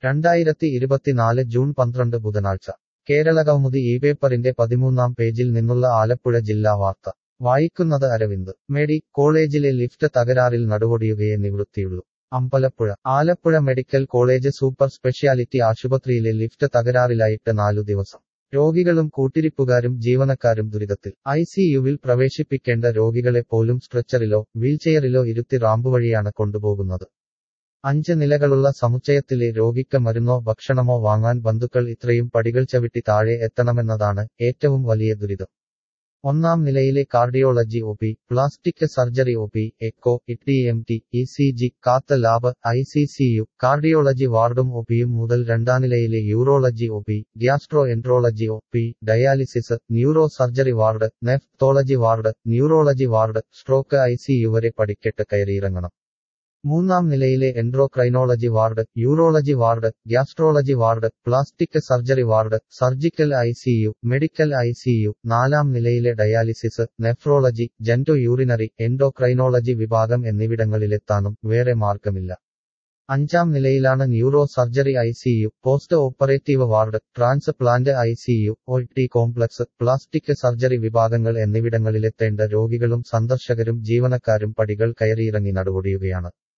രണ്ടായിരത്തി ഇരുപത്തിനാല് ജൂൺ പന്ത്രണ്ട് ബുധനാഴ്ച കേരളകൗമുദി ഈ പേപ്പറിന്റെ പതിമൂന്നാം പേജിൽ നിന്നുള്ള ആലപ്പുഴ ജില്ലാ വാർത്ത വായിക്കുന്നത് അരവിന്ദ് മെഡി കോളേജിലെ ലിഫ്റ്റ് തകരാറിൽ നടുവൊടിയുകയെ നിവൃത്തിയുള്ളൂ Ambalappuzha Alappuzha medical college super speciality ആശുപത്രിയിലെ ലിഫ്റ്റ് തകരാറിലായിട്ട് നാലു ദിവസം രോഗികളും കൂട്ടിരിപ്പുകാരും ജീവനക്കാരും ദുരിതത്തിൽ ഐസിയുവിൽ പ്രവേശിപ്പിക്കേണ്ട രോഗികളെ പോലും സ്ട്രെച്ചറിലോ വീൽചെയറിലോ ഇരുത്തി റാമ്പ് വഴിയാണ് കൊണ്ടുപോകുന്നത് അഞ്ച് നിലകളുള്ള സമുച്ചയത്തിലെ രോഗിക്ക് മരുന്നോ ഭക്ഷണമോ വാങ്ങാൻ ബന്ധുക്കൾ ഇത്രയും പടികൾ ചവിട്ടി താഴെ എത്തണമെന്നതാണ് ഏറ്റവും വലിയ ദുരിതം ഒന്നാം നിലയിലെ cardiology O P plastic surgery O P echo E M T E C G cath lab I C C U cardiology വാർഡും ഒ പിയും മുതൽ രണ്ടാം നിലയിലെ urology O P gastroenterology O P dialysis neuro surgery ward nephrology ward neurology ward stroke I C U വരെ പടിക്കെട്ട് കയറിയിറങ്ങണം മൂന്നാം നിലയിലെ endocrinology ward urology ward gastrology ward plastic surgery ward surgical I CU medical I see you നാലാം നിലയിലെ dialysis nephrology genitourinary endocrinology വിഭാഗം എന്നിവിടങ്ങളിലെത്താനും വേറെ മാർഗമില്ല അഞ്ചാം നിലയിലാണ് neuro surgery I CU post operative ward transplant I CU O T complex plastic surgery വിഭാഗങ്ങൾ എന്നിവിടങ്ങളിലെത്തേണ്ട രോഗികളും സന്ദർശകരും ജീവനക്കാരും പടികൾ കയറിയിറങ്ങി നടുവൊടിയുകയാണ്